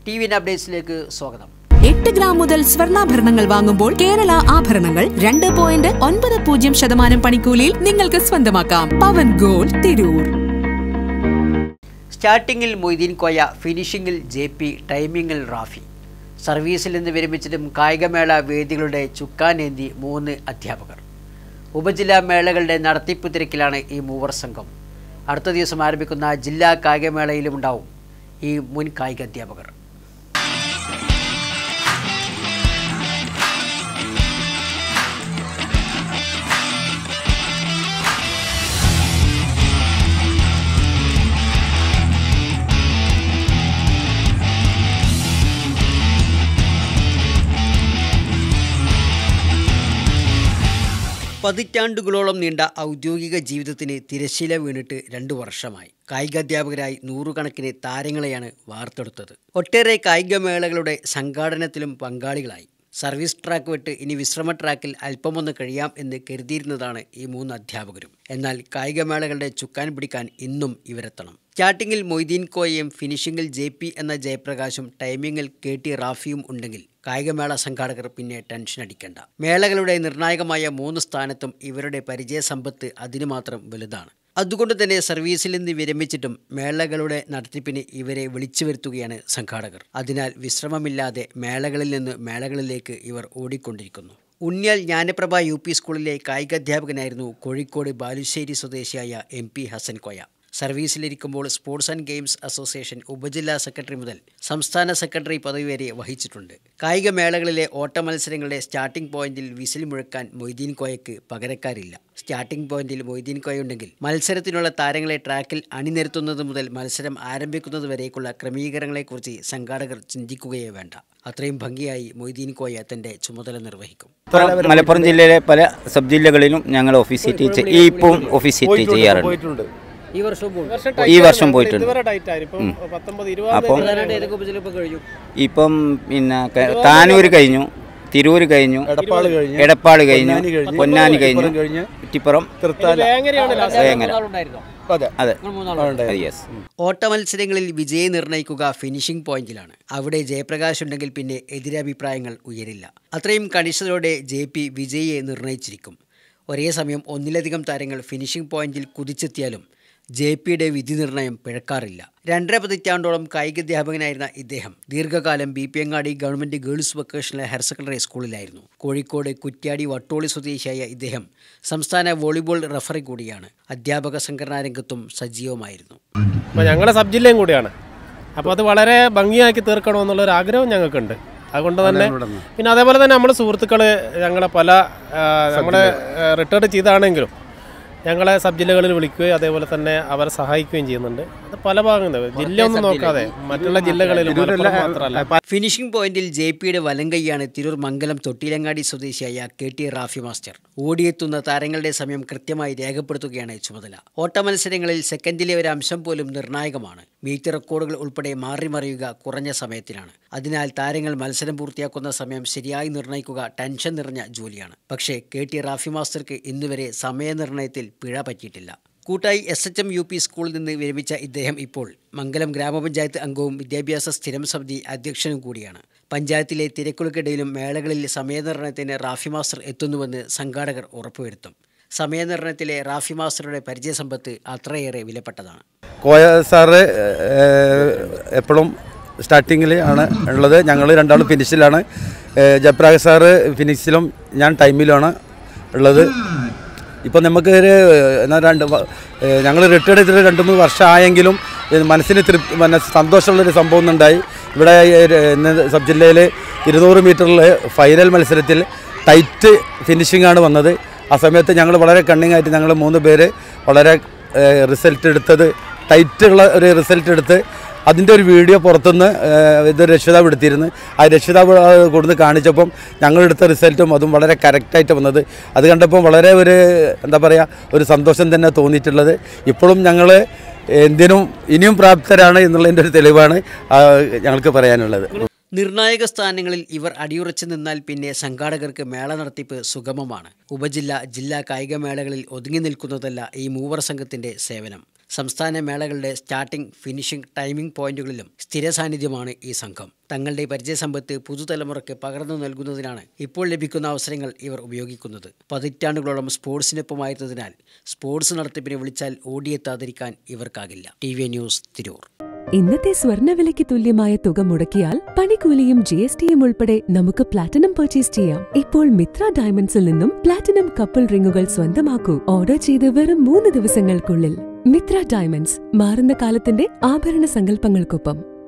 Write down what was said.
T V അപ്ഡേറ്റ്സിലേക്ക് സ്വാഗതം എട്ട് gram മുതൽ സ്വർണ്ണാഭരണങ്ങൾ വാങ്ങുമ്പോൾ കേരള ആഭരണങ്ങൾ രണ്ട് പോയിന്റ് ഒൻപത് പൂജ്യം ശതമാനം പണിക്കൂലിയിൽ നിങ്ങൾക്ക് സ്വന്തമാക്കാം പവൻ ഗോൾഡ് തിരൂർ സ്റ്റാർട്ടിങ്ങിൽ മൊയ്തീൻ കോയ ഫിനിഷിങ്ങിൽ ജെ പി ടൈമിങ്ങിൽ റാഫി സർവീസിൽ നിന്ന് വിരമിച്ചിട്ടും കായികമേള വേദികളുടെ ചുക്കാനേന്തി മൂന്ന് അധ്യാപകർ ഉപജില്ലാ മേളകളുടെ നടത്തിപ്പ് തിരക്കിലാണ് ഈ മൂവർ സംഘം അടുത്ത ദിവസം ആരംഭിക്കുന്ന ജില്ലാ കായികമേളയിലും ഉണ്ടാവും ഈ മുൻ കായിക അധ്യാപകർ പതിറ്റാണ്ടുകളോളം നീണ്ട ഔദ്യോഗിക ജീവിതത്തിന് തിരശ്ശീല വീണിട്ട് രണ്ടു വർഷമായി കായികാധ്യാപകരായി നൂറുകണക്കിന് താരങ്ങളെയാണ് വാർത്തെടുത്തത് ഒട്ടേറെ കായികമേളകളുടെ സംഘാടനത്തിലും പങ്കാളികളായി സർവീസ് ട്രാക്ക് വിട്ട് ഇനി വിശ്രമ ട്രാക്കിൽ അല്പമൊന്ന് കഴിയാം എന്ന് കരുതിയിരുന്നതാണ് ഈ മൂന്ന് അധ്യാപകരും എന്നാൽ കായികമേളകളുടെ ചുക്കാൻ പിടിക്കാൻ ഇന്നും ഇവരെത്തണം സ്റ്റാർട്ടിങ്ങിൽ മൊയ്തീൻ കോയയും ഫിനിഷിങ്ങിൽ ജെ പി എന്ന ജയപ്രകാശും ടൈമിങ്ങിൽ കെ ടി റാഫിയും ഉണ്ടെങ്കിൽ കായികമേള സംഘാടകർ പിന്നെ ടെൻഷൻ അടിക്കേണ്ട മേളകളുടെ നിർണായകമായ മൂന്ന് സ്ഥാനത്തും ഇവരുടെ പരിചയസമ്പത്ത് അതിനു മാത്രം വലുതാണ് അതുകൊണ്ട് തന്നെ സർവീസിൽ നിന്ന് വിരമിച്ചിട്ടും മേളകളുടെ നടത്തിപ്പിന് ഇവരെ വിളിച്ചു വരുത്തുകയാണ് സംഘാടകർ അതിനാൽ വിശ്രമമില്ലാതെ മേളകളിൽ നിന്ന് മേളകളിലേക്ക് ഇവർ ഓടിക്കൊണ്ടിരിക്കുന്നു ഉണ്ണിയാൽ ജ്ഞാനപ്രഭ യു പി സ്കൂളിലെ കായികാധ്യാപകനായിരുന്നു കോഴിക്കോട് ബാലുശ്ശേരി സ്വദേശിയായ എം പി ഹസൻ കോയ സർവീസിലിരിക്കുമ്പോൾ സ്പോർട്സ് ആൻഡ് ഗെയിംസ് അസോസിയേഷൻ ഉപജില്ലാ സെക്രട്ടറി മുതൽ സംസ്ഥാന സെക്രട്ടറി പദവി വരെ വഹിച്ചിട്ടുണ്ട് കായിക മേളകളിലെ ഓട്ട മത്സരങ്ങളുടെ സ്റ്റാർട്ടിംഗ് പോയിന്റിൽ വിസിൽ മുഴക്കാൻ മൊയ്തീൻ കോയക്ക് പകരക്കാരില്ല സ്റ്റാർട്ടിംഗ് പോയിന്റിൽ മൊയ്തീൻ കോയ ഉണ്ടെങ്കിൽ മത്സരത്തിനുള്ള താരങ്ങളെ ട്രാക്കിൽ അണിനിരത്തുന്നത് മുതൽ മത്സരം ആരംഭിക്കുന്നത് വരേക്കുള്ള ക്രമീകരണങ്ങളെക്കുറിച്ച് സംഘാടകർ ചിന്തിക്കുകയേ വേണ്ട അത്രയും ഭംഗിയായി മൊയ്തീൻ കോയ തന്റെ ചുമതല നിർവഹിക്കും മലപ്പുറം മലപ്പുറം ജില്ലയിലെ പല സബ് ജില്ലകളിലും ഞങ്ങൾ ഓഫീസ് സീറ്റ് ഈ ഇപ്പം ഓഫീസ് സീറ്റ് ചെയ്യാറുണ്ട് ഈ വർഷവും ഈ വർഷം പോയിട്ടുണ്ട് ഇതുവരെ ടൈറ്റ് ആയി ഇപ്പം പത്തൊമ്പത് ഇരുപത് അപ്പം ഏതൊക്കെ ഉപജില്ല ഇപ്പൊ കഴിഞ്ഞു ഇപ്പം പിന്നെ ക- താനൂര് കഴിഞ്ഞു തിരൂര് കഴിഞ്ഞു എടപ്പാള് കഴിഞ്ഞ് എടപ്പാള് കഴിഞ്ഞു പൊന്നാനി കഴിഞ്ഞ് പൊന്നാനി കഴിഞ്ഞു കുറ്റിപ്പുറം കഴിഞ്ഞ് കുറ്റിപ്പുറം തൃത്താല വേങ്ങരയാണ് ലാസ്റ്റ് വേങ്ങര ഉണ്ടായിരുന്നോ അതെ അതെ നിങ്ങൾ മൂന്നാളും യെസ് ഓട്ട മത്സരങ്ങളിൽ വിജയം നിർണ്ണയിക്കുക ഫിനിഷിംഗ് പോയിന്റിലാണ് അവിടെ ജയപ്രകാശ് ഉണ്ടെങ്കിൽ പിന്നെ എതിരഭിപ്രായങ്ങൾ ഉയരില്ല അത്രയും കണിശതയോടെ ജെ പി വിജയിയെ നിർണ്ണയിച്ചിരിക്കും ഒരേ സമയം ഒന്നിലധികം താരങ്ങൾ ഫിനിഷിംഗ് പോയിന്റിൽ കുതിച്ചെത്തിയാലും ജെ പിയുടെ വിധി നിർണയം പിഴക്കാറില്ല രണ്ടര പതിറ്റാണ്ടോളം കായികാധ്യാപകനായിരുന്ന ഇദ്ദേഹം ദീർഘകാലം B P Angadi government girls vocational higher secondary സ്കൂളിലായിരുന്നു കോഴിക്കോട് കുറ്റ്യാടി വട്ടോളി സ്വദേശിയായ ഇദ്ദേഹം സംസ്ഥാന വോളിബോൾ റഫറി കൂടിയാണ് അധ്യാപക സംഘടനാ രംഗത്തും സജീവമായിരുന്നു അപ്പോൾ ഞങ്ങളുടെ സബ് ജില്ലയും കൂടിയാണ് അപ്പോൾ അത് വളരെ ഭംഗിയാക്കി തീർക്കണമെന്നുള്ളൊരു ആഗ്രഹം ഞങ്ങൾക്കുണ്ട് അതുകൊണ്ട് തന്നെ പിന്നെ അതേപോലെ തന്നെ നമ്മുടെ സുഹൃത്തുക്കൾ ഞങ്ങളെ പല ആ, നമ്മുടെ റിട്ടയർഡ് ചെയ്താണെങ്കിലും ഞങ്ങളെ സബ് ജില്ലകളിൽ വിളിക്കുകയും അതേപോലെ തന്നെ അവരെ സഹായിക്കുകയും ചെയ്യുന്നുണ്ട് അത് പല ഭാഗങ്ങൾ ജില്ല ഒന്നും നോക്കാതെ മറ്റുള്ള ജില്ലകളിലും മലപ്പുറം മാത്രമല്ല ഫിനിഷിംഗ് പോയിന്റിൽ ജെ പിയുടെ വലങ്കയ്യാണ് തിരൂർ മംഗലം തൊട്ടിലങ്ങാടി സ്വദേശിയായ കെ ടി റാഫി മാസ്റ്റർ ഓടിയെത്തുന്ന താരങ്ങളുടെ സമയം കൃത്യമായി രേഖപ്പെടുത്തുകയാണ് ചുമതല ഓട്ട മത്സരങ്ങളിൽ സെക്കൻഡിലെ ഒരു അംശം പോലും നിർണായകമാണ് മീറ്റ് റെക്കോർഡുകൾ ഉൾപ്പെടെ മാറിമറിയുക കുറഞ്ഞ സമയത്തിലാണ് അതിനാൽ താരങ്ങൾ മത്സരം പൂർത്തിയാക്കുന്ന സമയം ശരിയായി നിർണ്ണയിക്കുക ടെൻഷൻ നിറഞ്ഞ ജോലിയാണ് പക്ഷേ കെ ടി റാഫി മാസ്റ്റർക്ക് ഇന്നുവരെ സമയനിർണ്ണയത്തിൽ പിഴ പറ്റിയിട്ടില്ല Koottayi S H M U P സ്കൂളിൽ നിന്ന് വിരമിച്ച ഇദ്ദേഹം ഇപ്പോൾ മംഗലം ഗ്രാമപഞ്ചായത്ത് അംഗവും വിദ്യാഭ്യാസ സ്ഥിരം സമിതി അധ്യക്ഷനും കൂടിയാണ് പഞ്ചായത്തിലെ തിരക്കുകൾക്കിടയിലും മേളകളിൽ സമയനിർണ്ണയത്തിന് റാഫി മാസ്റ്റർ എത്തുന്നുവെന്ന് സംഘാടകർ ഉറപ്പുവരുത്തും സമയനിർണ്ണയത്തിലെ റാഫി മാസ്റ്ററുടെ പരിചയസമ്പത്ത് അത്രയേറെ വിലപ്പെട്ടതാണ് കോയ സാറ് എപ്പോഴും സ്റ്റാർട്ടിങ്ങിൽ ആണ് ഉള്ളത് ഞങ്ങൾ രണ്ടാളും ഫിനിഷിലാണ് ജയപ്രാഗ് സാറ് ഫിനിഷിലും ഞാൻ ടൈമിലുമാണ് ഉള്ളത് ഇപ്പം നമുക്ക് ഒരു എന്നാ രണ്ട് ഞങ്ങൾ റിട്ടയർഡ് ചെയ്തിട്ട് രണ്ട് മൂന്ന് വർഷം ആയെങ്കിലും ഇത് മനസ്സിന് തൃപ്തി മനസ്സ് സന്തോഷമുള്ളൊരു സംഭവം ഒന്നുണ്ടായി ഇവിടെ ഈ ഒരു ഇന്ന് സബ് ജില്ലയിൽ ഇരുന്നൂറ് മീറ്ററിൽ ഫൈനൽ മത്സരത്തിൽ ടൈറ്റ് ഫിനിഷിംഗ് ആണ് വന്നത് ആ സമയത്ത് ഞങ്ങൾ വളരെ കണ്ണിങ് ആയിട്ട് ഞങ്ങൾ മൂന്ന് പേര് വളരെ റിസൾട്ട് എടുത്തത് ടൈറ്റുള്ള ഒരു റിസൾട്ട് എടുത്ത് അതിൻ്റെ ഒരു വീഡിയോ പുറത്തുനിന്ന് ഏഹ്, ഇത് രക്ഷിതാവ് എടുത്തിരുന്നു ആ രക്ഷിതാവ് അത് കൊടുന്ന് കാണിച്ചപ്പം ഞങ്ങളെടുത്ത റിസൾട്ടും അതും വളരെ കറക്റ്റായിട്ട് വന്നത് അത് കണ്ടപ്പോൾ വളരെ ഒരു എന്താ പറയുക ഒരു സന്തോഷം തന്നെ തോന്നിയിട്ടുള്ളത് ഇപ്പോഴും ഞങ്ങൾ എന്തിനും ഇനിയും പ്രാപ്തരാണ് എന്നുള്ളതിൻ്റെ ഒരു തെളിവാണ് ആ, ഞങ്ങൾക്ക് പറയാനുള്ളത് നിർണായക സ്ഥാനങ്ങളിൽ ഇവർ അടിയുറച്ചു നിന്നാൽ പിന്നെ സംഘാടകർക്ക് മേള നടത്തിപ്പ് സുഗമമാണ് ഉപജില്ല ജില്ലാ കായിക മേളകളിൽ ഒതുങ്ങി നിൽക്കുന്നതല്ല ഈ മൂവർ സംഘത്തിന്റെ സേവനം സംസ്ഥാന മേളകളുടെ സ്റ്റാർട്ടിംഗ് ഫിനിഷിംഗ് ടൈമിംഗ് പോയിന്റുകളിലും സ്ഥിര സാന്നിധ്യമാണ് ഈ സംഘം തങ്ങളുടെ പരിചയസമ്പത്ത് പുതുതലമുറയ്ക്ക് പകർന്നു നൽകുന്നതിനാണ് ഇപ്പോൾ ലഭിക്കുന്ന അവസരങ്ങൾ ഇവർ ഉപയോഗിക്കുന്നത് പതിറ്റാണ്ടുകളോളം സ്പോർട്സിനൊപ്പമായിരുന്നതിനാൽ സ്പോർട്സ് നടത്തിപ്പിനെ വിളിച്ചാൽ ഓടിയെത്താതിരിക്കാൻ ഇവർക്കാകില്ല ടി വി ന്യൂസ് തിരൂർ ഇന്നത്തെ സ്വർണ്ണവിലയ്ക്ക് തുല്യമായ തുക മുടക്കിയാൽ പണിക്കൂലിയും ജി എസ് ടിയും ഉൾപ്പെടെ നമുക്ക് പ്ലാറ്റിനം പർച്ചേസ് ചെയ്യാം ഇപ്പോൾ മിത്ര ഡയമണ്ട്സിൽ നിന്നും പ്ലാറ്റിനം കപ്പിൾ റിങ്ങുകൾ സ്വന്തമാക്കൂ ഓർഡർ ചെയ്ത് വെറും മൂന്ന് ദിവസങ്ങൾക്കുള്ളിൽ മിത്ര ഡയമണ്ട്സ് മാറുന്ന കാലത്തിന്റെ ആഭരണ സങ്കല്പങ്ങൾക്കൊപ്പം